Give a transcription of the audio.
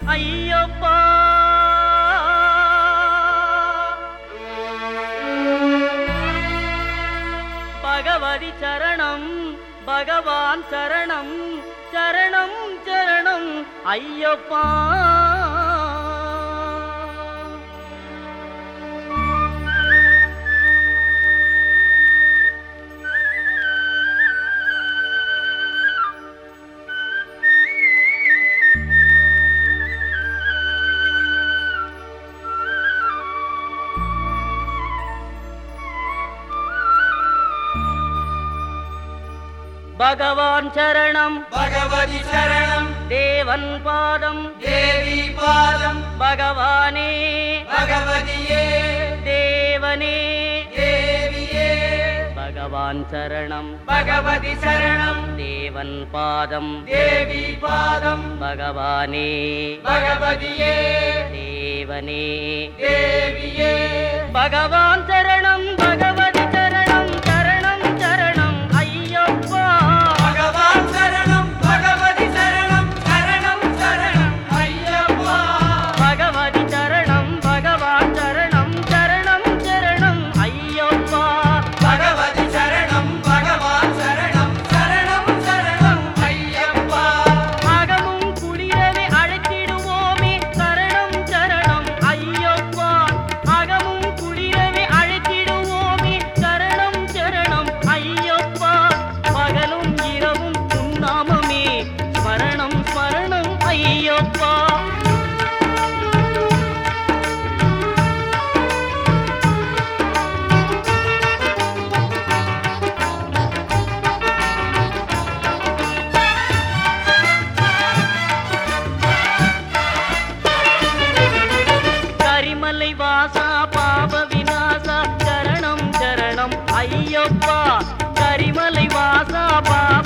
ஐயப்பா பகவதி சரணம் பகவான் சரணம் சரணம் சரணம் ஐயப்பா பகவான் சரணம் பகவதி சரணம் தேவன் பாதம் தேவி பாதம் பகவானே பகவதியே தேவனே தேவியே பகவான் சரணம் பகவதி சரணம் தேவன் பாதம் தேவி பாதம் பகவானே பகவதியே தேவனே தேவியே பகவான் சரணம் பகவதி சரணம் சரணம் சரணம் ஐயப்பா பகவான் சரணம் பகவதி சரணம் சரணம் சரணம் ஐயப்பா பகவதி சரணம் பகவான் சரணம் சரணம் சரணம் ஐயப்பா பகவதி சரணம் பகவான் சரணம் சரணம் சரணம் ஐயப்பா அகமும் குளிரவே அழைத்திடுவோமே சரணம் சரணம் ஐயப்பா அகமும் குளிரவே அழைத்திடுவோமே சரணம் சரணம் ஐயப்பா பகலும் இரவும் உன்னாமமே ஸ்மரணம் ஸ்மரணம் ஐயப்பா கரிமலை வாசா பாப விநாசா சரணம் சரணம் ஐயப்பா கரிமலை வாசா பாப